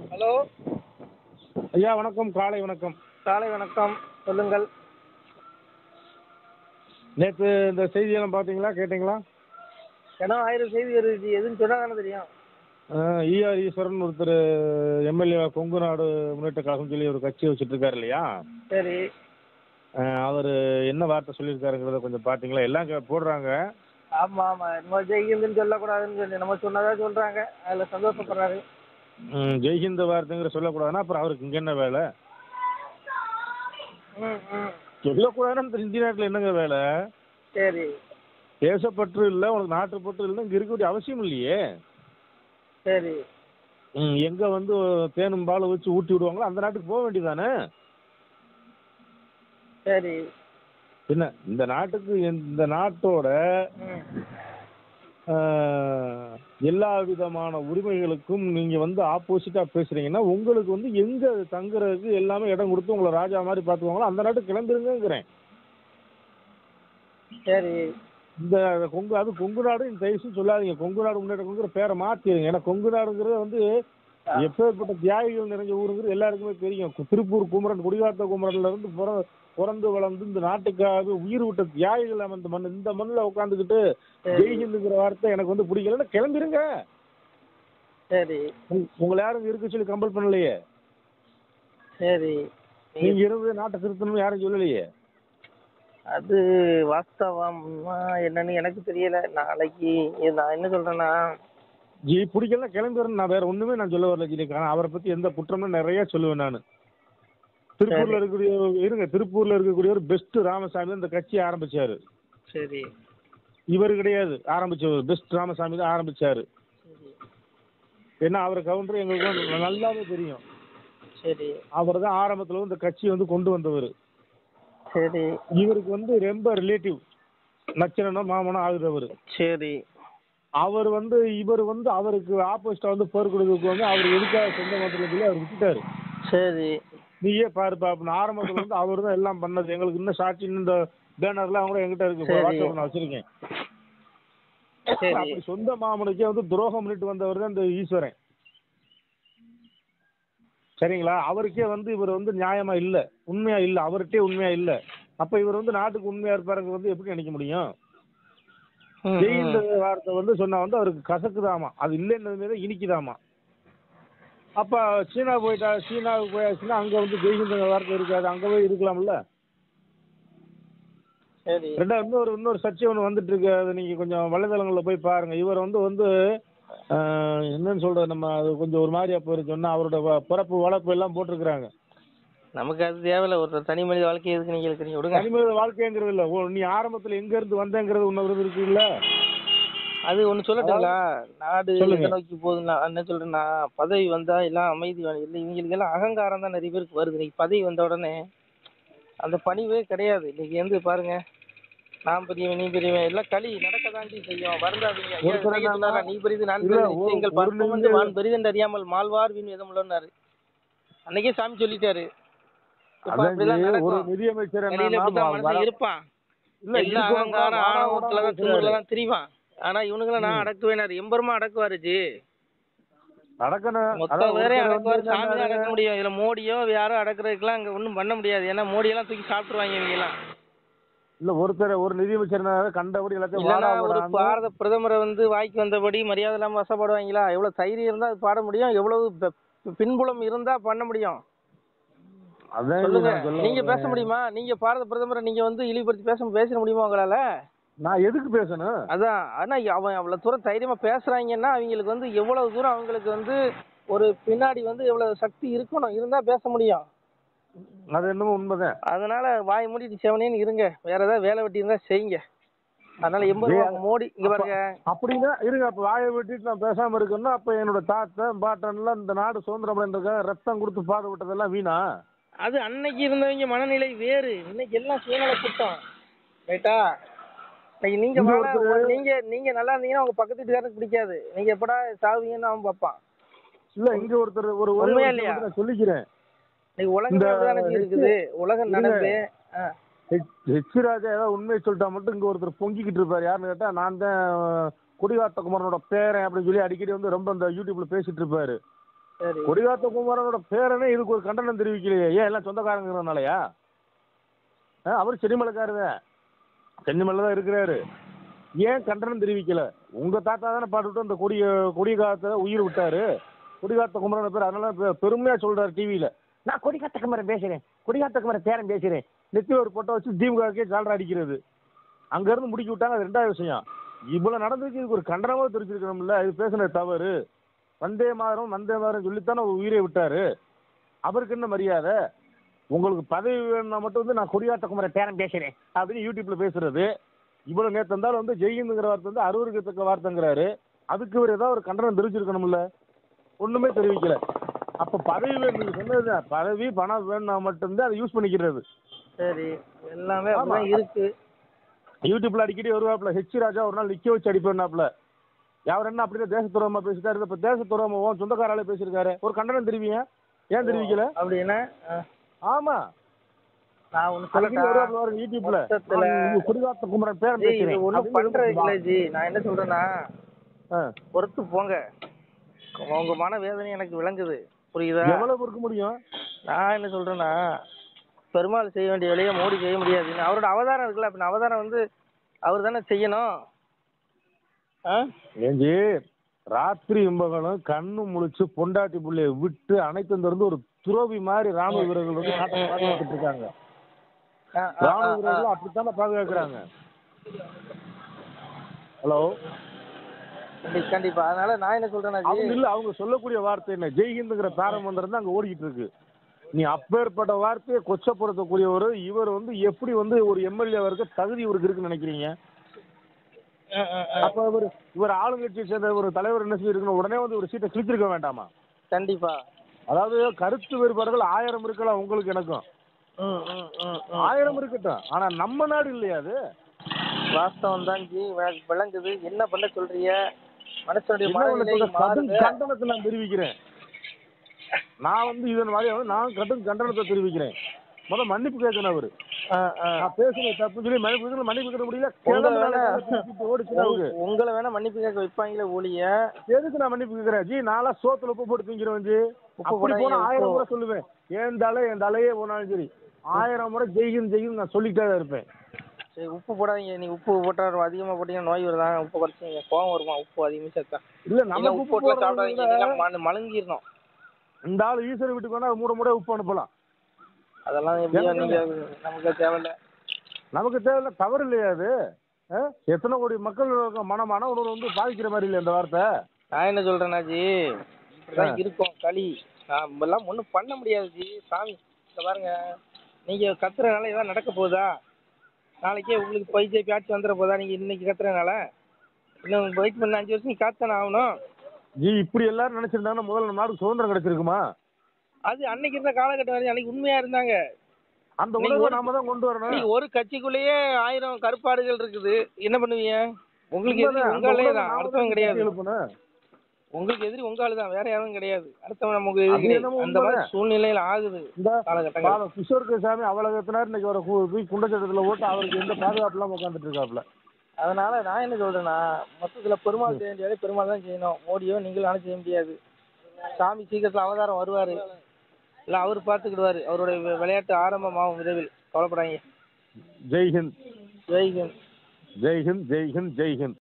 Hello ஐயா வணக்கம் காலை வணக்கம் காலை வணக்கம் சொல்லுங்கள் நேற்று இந்த செய்தியெல்லாம் பார்த்தீங்களா கேட்டிங்களா ஏன்னா ஆயிரம் செய்தி வருது எதுன்னு சொன்னா தானே தெரியும் ஈஆர் ஈஸ்வரன் ஒருத்தர் எம்எல்ஏ கொங்கு நாடு முன்னேற்ற கழகம் சொல்லி ஒரு கட்சி வச்சுட்டு இருக்காரு இல்லையா சரி அவர் என்ன வார்த்தை சொல்லியிருக்காருங்கிறத கொஞ்சம் பார்த்தீங்களா எல்லாம் கே- போடுறாங்க ஆமா ஆமா நம்ம ஜெய்ஹிந்துன்னு சொல்லக்கூடாதுன்னு சொல்லி நம்ம சொன்னதா சொல்றாங்க அதுல சந்தோஷப்படுறாரு ம், ஜெய்ஹிந்த வார்த்தைங்கிற சொல்லக்கூடாதுன்னா அப்புறம் அவருக்கு இங்கே என்ன வேலை ம் ம் சொல்லக்கூடாதுன்னா இந்த இந்திய நாட்டில் என்னங்க வேலை சரி தேசப்பற்று இல்லை உனக்கு நாட்டுப்பற்று இல்லைன்னா இங்கே இருக்க வேண்டிய அவசியம் இல்லையே சரி ம் எங்கே வந்து தேனும் பால் வச்சு ஊட்டி விடுவாங்களோ அந்த நாட்டுக்கு போக வேண்டியதானே சரி என்ன இந்த நாட்டுக்கு இந்த நாட்டோட ம் ஆஹ், எல்லா விதமான உரிமைகளுக்கும் நீங்க வந்து ஆப்போசிட்டா பேசுறீங்கன்னா உங்களுக்கு வந்து எங்க தங்குறதுக்கு எல்லாமே இடம் கொடுத்து உங்களை ராஜா மாதிரி பார்த்துக்குவாங்களோ அந்த நாட்டுக்கு கிளம்பிருங்கிறேன் சரி இந்த கொங்கு அது கொங்கு நாடு இந்த தயவுசு சொல்லாதீங்க கொங்கு நாடு முன்னேற்றங்கிற பேரை மாத்திருங்க ஏன்னா கொங்கு நாடுங்கிறது வந்து எப்பேற்பட்ட தியாகிகள் நிறைஞ்ச ஊருங்கிறது எல்லாருக்குமே தெரியும் கு- திருப்பூர் குமரன் குடிகாத்த குமரன்ல இருந்து பிற பிறந்து வளர்ந்து இந்த நாட்டுக்காக உயிர் விட்ட தியாகிகள் நம்ம இந்த மண் இந்த மண்ணில் உட்காந்துக்கிட்டு ஜெய்ஹிந்துங்கிற வார்த்தை எனக்கு வந்து பிடிக்கலன்னா கிளம்பிருங்க சரி உங்க- உங்களை யாரும் இருக்க சொல்லி கம்பல் பண்ணலையே சரி நீங்க இருந்து நாட்டை திருத்தணும்னு யாரும் சொல்லலையே அது வாஸ்தவமா என்னன்னு எனக்கு தெரியல நாளைக்கு இது நான் என்ன சொல்றேன்னா ஜி பிடிக்கலன்னா கிளம்பிடுறேன் நான் வேற ஒண்ணுமே நான் சொல்ல வரல ஜி ஆனால் அவரை பத்தி எந்த குற்றமும் நிறைய சொல்லுவேன் நான் திருப்பூர்ல இருக்கக்கூடிய இருங்க திருப்பூர்ல இருக்கக்கூடிய ஒரு பெஸ்ட் ராமசாமி தான் இந்த கட்சியை ஆரம்பிச்சாரு சரி இவர் கிடையாது ஆரம்பிச்சவர் பெஸ்ட் ராமசாமி தான் ஆரம்பிச்சாரு சரி ஏன்னா அவர் கவுண்டர் எங்களுக்கு வந்து நல்லாவே தெரியும் சரி அவர் தான் ஆரம்பத்துல இந்த கட்சியை வந்து கொண்டு வந்தவர் சரி இவருக்கு வந்து ரொம்ப ரிலேட்டிவ் நச்சனோ மாமனோ ஆகுறவர் சரி அவர் வந்து இவர் வந்து அவருக்கு ஆப்போசிட்டா வந்து போர் கொடுக்கறதுக்கு வந்து அவர் எதுக்காக சொந்த மதத்தில் சொல்லி அவர் விட்டுட்டாரு சரி நீயே பாருப்பா அப்படின்னு ஆரம்பத்துல வந்து அவர் தான் எல்லாம் பண்ணது எங்களுக்கு இன்னும் சாட்சி இன்னும் இந்த பேனர்லாம் கூட எங்கிட்ட இருக்கு சரி. வாட்ஸ்அப் நான் வச்சிருக்கேன் சரி அப்படி சொந்த மாமனுக்கே வந்து துரோகம் பண்ணிட்டு வந்தவர் தான் இந்த ஈஸ்வரன் சரிங்களா அவருக்கே வந்து இவர் வந்து நியாயமா இல்ல உண்மையா இல்ல அவர்கிட்டே உண்மையா இல்ல அப்ப இவர் வந்து நாட்டுக்கு உண்மையா இருப்பாருங்க வந்து எப்படி நினைக்க முடியும் ம், ஜெயின்ற ம். வார்த்தை வந்து சொன்னா வந்து அவருக்கு கசக்குதாமா அது இல்லைன்றது தான் இனிக்குதாமா அப்ப சீனா போயிட்டா சீனாவுக்கு போயாச்சுன்னா அங்க வந்து ஜெய்ஹிந்துங்கிற வார்த்தை இருக்காது அங்க போய் இருக்கலாம்ல சரி ரெண்டாவது இன்னொரு இன்னொரு சர்ச்சை ஒன்று வந்துட்டு இருக்கு அதை நீங்க கொஞ்சம் வலைதளங்களில் போய் பாருங்க இவர் வந்து வந்து ஆஹ், என்னன்னு சொல்றது நம்ம அது கொஞ்சம் ஒரு மாதிரியா போயிருக்கு சொன்னா அவரோட வ- பிறப்பு வளர்ப்பு எல்லாம் போட்டிருக்கிறாங்க நமக்கு அது தேவையில்ல ஒரு தனி மனித வாழ்க்கை எதுக்கு நீங்க இருக்கிறீங்க விடுங்க தனிமனித வாழ்க்கைங்கிறது இல்ல ஓ, நீ ஆரம்பத்துல எங்க இருந்து வந்தேங்கிறது இன்னொரு இருக்குல்ல அது ஒண்ணு சொல்லட்டுங்களா நாடு சொல்லுங்க. எதை நோக்கி போகுதுன்னா நான் என்ன சொல்றேன்னா பதவி வந்தா எல்லாம் அமைதி வேணும் இல்லை இவங்களுக்கு எல்லாம் அகங்காரம் தான் நிறைய பேருக்கு வருது இன்னைக்கு பதவி வந்த உடனே அந்த பணிவே கிடையாது இன்னைக்கு வந்து பாருங்க நான் பெரியவன் நீ பெரியவன் எல்லாம் களி நடக்க தாண்டி செய்யும் வருந்தாதீங்க ஐயா, ஒரு சில ஐயா சொன்னாரா, நீ பெரிது நான் இல்ல, பெரிது ஒரு- நிச்சயங்கள் ஒரு பார்ப்போம் வந்து நிமிடம் வான் பெரிதென்று அறியாமல் மால்வார் வீண் விதமுள்ளன்னாரு அன்னைக்கே சாமி சொல்லிட்டாரு இப்ப அதான் அப்படிலாம் ஜி, ஒரு நடக்கும் நிதியமைச்சர் வெளியில என்னன்னா இப்படிதான் வ- மனுஷன் வர- இருப்பான் இல்ல எல்லா இருக்கவங்க அகங்காரம் வாடா ஆணவத்துல வாடா தான் திமிர்ல பேசுறாரு. தான் திரிவான் ஆனா இவனுங்களை நான் அடக்குவேனாரு எம்பெருமா அடக்குவாரு ஜி அடக்கணும் மொத்த அதான் பேரையும் ஒருத்தர் அடக்குவாரு வந்து சாமி தான் என்னன்னாரு, அடக்க முடியும் இதுல மோடியோ யாரோ அடக்குறதுக்குலாம் அங்க ஒண்ணும் பண்ண முடியாது ஏன்னா மோடி எல்லாம் தூக்கி சாப்பிட்டுருவாங்க இவங்க எல்லாம் இல்ல ஒருத்தர் ஒரு நிதியமைச்சர் என்னன்னாரு, கண்டபடி எல்லாத்தையும் இல்லைன்னா வாடா ஒரு வாடான்னு பாரத பிரதமரை வந்து வாய்க்கு வந்தபடி மரியாதை இல்லாம வசப்படுவாங்களா எவ்வளவு தைரியம் இருந்தா அது பாட முடியும் எவ்வளவு ப- பின்புலம் இருந்தா பண்ண முடியும் அதான் ஜி சொல்லுங்க நான் சொல்ல நீங்க வர்றேன். பேச முடியுமா நீங்க பாரத பிரதமரை நீங்க வந்து இழிவுபடுத்தி பேச பேச முடியுமா உங்களால நான் எதுக்கு பேசணும் அதான் ஆனா அவன் அவ்வளவு தூரம் தைரியமா பேசுறாங்கன்னா அவங்களுக்கு வந்து எவ்வளவு தூரம் அவங்களுக்கு வந்து ஒரு பின்னாடி வந்து எவ்வளவு சக்தி இருக்கணும் இருந்தா பேச முடியும் அது என்னமோ உண்மைதான் அதனால வாய் மூடிட்டு செவனேன்னு இருங்க வேற ஏதாவது வேலை வெட்டி இருந்தா செய்யுங்க அதனால எண்பது ரூபா மோடி இங்க பாருங்க அப்படின்னா இருங்க அப்ப வாயை வெட்டிட்டு நான் பேசாம இருக்கேன்னா அப்ப என்னோட தாத்தன் பாட்டன்லாம் இந்த நாடு சுதந்திரம் அடைந்திருக்காங்க ரத்தம் கொடுத்து பாடுபட்டதெல்லாம் வீணா அது அன்னைக்கு இருந்தவங்க மனநிலை வேறு இன்னைக்கு எல்லாம் சுயநல கூட்டம் ரைட்டா இன்னைக்கு நீங்க இங்க வாழ ஒருத்தரு- நீங்க நீங்க நல்லா இருந்தீங்கன்னா உங்க பக்கத்து வீட்டுக்காரருக்கு பிடிக்காது நீங்க எப்படா சாவீங்கன்னு அவன் பார்ப்பான் இல்ல இங்க ஒருத்தர் ஒரு ஒரு உண்மையா விஷயம் இல்லையா? மட்டும் நான் சொல்லிக்கிறேன் இன்னைக்கு உலகம் இந்த அப்படிதானே இருக்குது உலகம் இருங்க. நடந்து ஆ. ஹெச் ஹெச் ராஜா ஏதாவது உண்மையை சொல்லிட்டா மட்டும் இங்க ஒருத்தர் பொங்கிக்கிட்டு இருப்பாரு யாருன்னு கேட்டா நான் தான் குடிகாத்த குமரனோட பேரன் அப்படின்னு சொல்லி அடிக்கடி வந்து ரொம்ப இந்த யூடியூப்ல பேசிட்டு இருப்பாரு சரி கொடிகாத்த குமாரனோட பேரனே இதுக்கு ஒரு கண்டனம் தெரிவிக்கலையே ஏன் எல்லாம் சொந்தக்காரங்கிறதுனாலயா ஆ, அவர் சென்னிமலைக்காரர் தான் சென்னிமலை தான் இருக்கிறாரு ஏன் கண்டனம் தெரிவிக்கல உங்க தாத்தா தானே பாட்டுவிட்டு அந்த கொடிய கொடிகாத்த உயிர் விட்டாரு கொடிகாத்த குமரன் பேர் அதனால பெ- பெருமையா சொல்றாரு டிவியில நான் கொடிகாத்த குமரன் பேசுறேன் கொடிகாத்த குமரன் பேரன் பேசுறேன் நெத்தி ஒரு பொட்டை வச்சு திமுகக்கே ஜாலரா அடிக்கிறது அங்க இருந்து முடிக்கி விட்டாங்க அது ரெண்டாவது விஷயம் இவ்வளவு நடந்திருக்கு இதுக்கு ஒரு கண்டனமா தெரிஞ்சிருக்கணும்ல இது பேசுனது தவறு வந்தே மாதரம் வந்தே மாதரம் சொல்லித்தானே அவர் உயிரை விட்டாரு அவருக்கு என்ன மரியாதை உங்களுக்கு பதவி வேணும்னா மட்டும் வந்து நான் கொடியாத்த குமர பேரன் பேசுறேன் அப்படின்னு யூடியூப்ல பேசுறது இவ்வளவு நேத்து இருந்தாலும் வந்து ஜெய்ஹிந்துங்கிற வார்த்தை வந்து அருவருக்கத்தக்க வார்த்தைங்கிறாரு அதுக்கு இவர் ஏதாவது ஒரு கண்டனம் தெரிவிச்சிருக்கணும்ல ஒண்ணுமே தெரிவிக்கல அப்ப பதவி வேணும் நீங்க சொன்னதுதான் பதவி பணம் வேணும்னா மட்டும்தான் அதை யூஸ் பண்ணிக்கிறது சரி எல்லாமே ஆமா. அப்படிதான் இருக்கு யூடியூப்ல அடிக்கடி வருவாப்புல ஹெச் ராஜா ஒரு நாள் நிக்க வச்சு அடிப்பேன்னாப்புல அவர் என்ன அப்படியே தேசத்துறமா பேசிட்டாரு இப்ப தேசத்துறமா உன் சொந்தக்காராலே பேசியிருக்காரு ஒரு கண்டனம் தெரிவிங்க ஏன் தெரிவிக்கல அப்படின்னா ஆ, ஆமா நான் ஒண்ணு அடிக்கடி சொல்லட்டா வருவாப்புல ஒரு யூடியூப்ல மொத்தத்துல- நான் உங்க குடிகாத்த குமரன் பேரன் ஜி இது பேசுறேன் ஒண்ணும் அப்படின்னு பண்றது சொல்லுவா. இல்ல ஜி நான் என்ன சொல்றேன்னா ஆ. பொறுத்து போங்க உங்க மன வேதனை எனக்கு விளங்குது புரியுதா எவ்வளவு இருக்க முடியும் நான் என்ன சொல்றேன்னா பெருமாள் செய்ய வேண்டிய வேலையை மோடி செய்ய முடியாது அவரோட அவதாரம் இருக்குல்ல அப்ப அவதாரம் வந்து அவர் தானே செய்யணும் ஆ? ஏஞ்சி ராத்திரி இம்பகலும் கண்ணு முழிச்சு பொண்டாட்டி புள்ளைய விட்டு அனைத்து இருந்து ஒரு துரோபி மாதிரி ராணுவ வீரர்கள் வந்து நாட்டை பாதுகாத்துட்டு இருக்காங்க ஆ, ஆ, ராணுவ ஆ, ஆ. வீரர்கள் அப்படித்தானே பாதுகாக்கிறாங்க ஹலோ கண்டி- கண்டிப்பா அதனால நான் என்ன சொல்றேன்னா ஜி அவங்க இல்ல அவங்க சொல்லக்கூடிய வார்த்தை என்ன ஜெய்ஹிந்துங்கிற தாரமந்திரம் தான் அங்க ஓடிக்கிட்டு இருக்கு நீ அப்பேற்பட்ட வார்த்தையை கொச்சப்படுத்தக்கூடியவர் இவர் வந்து எப்படி வந்து ஒரு எம்எல்ஏ இருக்க தகுதி இவருக்கு இருக்குன்னு நினைக்கிறீங்க ஆ, ஆ, ஆ. அப்ப இவர் இவர் ஆளுங்கட்சியை சேர்ந்த ஒரு தலைவர் என்ன செய்யிருக்கணும் உடனே வந்து ஒரு சீட்டை கிழிச்சிருக்க வேண்டாமா கண்டிப்பா அதாவது கருத்து வேறுபாடுகள் ஆயிரம் இருக்கலாம் உங்களுக்கு எனக்கும் ம் ம் ம் ம். ஆயிரம் இருக்கட்டும் ஆனா நம்ம நாடு இல்லையா அது வாஸ்தவம் தான் ஜி எனக்கு விளங்குது என்ன பண்ண சொல்றீங்க மனசனுடைய என்ன ஒண்ணு மனநிலை சொல்றேன், கடும் மாறுது கண்டனத்தை நான் தெரிவிக்கிறேன் நான் வந்து இதன் மாதிரி வந்து நான் கடும் கண்டனத்தை தெரிவிக்கிறேன் முத மன்னிப்பு கேட்கணும் அவரு ஆ, ஆ. நான் பேசுனது தப்புன்னு சொல்லி மன்னிப்பு கேட்கணும், மன்னிப்பு கேட்க முடியல உங்களை கிளம்பு வேணா நாளைக்கு தூக்கிட்டு ஓடிச்சுன்னா அவரு உங்க- உங்களை வேணா மன்னிப்பு கேட்க வைப்பாங்களே ஒழிய எதுக்கு நான் மன்னிப்பு கேட்கிறேன் ஜி நாளா சோத்துல உப்பு போட்டு திங்கிறவன் ஜி உப்பு அப்படி போடாதீங்க, போனா ஆயிரம் உப்பு. முறை சொல்லுவேன் என் தலை என் தலையே போனாலும் சரி ஆயிரம் முறை ஜெயிக்கும் ஜெயிக்கும் நான் சொல்லிட்டே தான் இருப்பேன் சரி உப்பு போடாதீங்க நீ உப்பு போட்டா அதிகமா போட்டீங்கன்னா நோய் வருதா உப்பு குறைச்சிங்க கோவம் வருமா உப்பு அதிகமாக சேர்த்தா இல்ல நீங்க நம்ம உப்பு உப்பு போட்டுலாம் போடுறத சாப்பிடாதீங்க விட நீங்க மல- மலங்கிடணும் இந்த ஆள் ஈஸ்வர வீட்டுக்கு வேணா மூட மூட உப்பு அனுப்பலாம் அதெல்லாம் எப்படியோ எனக்கு நீங்க நமக்கு தேவையில்ல நமக்கு தேவையில்ல தவறு இல்லையா அது ஆ? எத்தனை கோடி மக்கள் மன மன உணர்வு வந்து பாதிக்கிற மாதிரி இல்லை இந்த வார்த்தை நான் என்ன சொல்றேன்னா ஜி இப்படிதான் இருக்கும் களி நம்ம எல்லாம் ஒன்றும் பண்ண முடியாது ஜி சாமி இந்த பாருங்க நீங்க கத்துறதுனால ஏதாவது நடக்க போகுதா நாளைக்கே உங்களுக்கு பிஜேபி ஆட்சி வந்துட போதா நீங்க இன்னைக்கு கத்துறதுனால இன்னும் வெயிட் பண்ண அஞ்சு வருஷம் காத்தானே ஆகணும் ஜி இப்படி எல்லாரும் நினைச்சிருந்தாங்கன்னா முதல்ல நம்ம நாடு சுதந்திரம் கிடைச்சிருக்குமா அது அன்னைக்கு இருந்த காலகட்டம் வரைக்கும் அன்னைக்கு உண்மையா இருந்தாங்க அந்த நீங்க உணர்வை ஒரு- நாம தான் கொண்டு வரணும் நீங்க ஒரு கட்சிக்குள்ளேயே ஆயிரம் கருப்பாடுகள் இருக்குது என்ன பண்ணுவீங்க உங்களுக்கு எதிரி உண்மைதான். உங்க அந்த ஆளே உணர்வை தான் நாம அடுத்தவன் தான் கிடையாது எழுப்பணும். உங்களுக்கு எதிரி உங்க ஆளு தான் வேற யாரும் கிடையாது அடுத்தவன் நமக்கு அது எதிரி கிடையாது என்னமோ அந்த மாதிரி உண்மைதான். சூழ்நிலையில ஆகுது இந்த காலகட்டங்கள் பாவம் கிஷோர் சாமி அவ்வளவு எத்தனார் இன்னைக்கு ஒரு போய் குண்டச்சட்டத்துல ஓட்டு அவருக்கு எந்த பாதுகாப்பு இல்லாம உட்காந்துட்டு இருக்காப்ல அதனால நான் என்ன சொல்றேன்னா மொத்தத்துல பெருமாள் செய்ய வேண்டியதை பெருமாள் தான் செய்யணும் மோடியோ நீங்களும் செய்ய முடியாது சாமி சீக்கிரத்துல அவதாரம் வருவாரு இல்ல அவர் பாத்துக்கிடுவாரு அவருடைய வி- விளையாட்டு ஆரம்பமாகும் விரைவில் கவலைப்படாதீங்க ஜெய்ஹிந்த் ஜெய்ஹிந்த் ஜெய்ஹிந்த் ஜெய்ஹிந்த் ஜெய்ஹிந்த்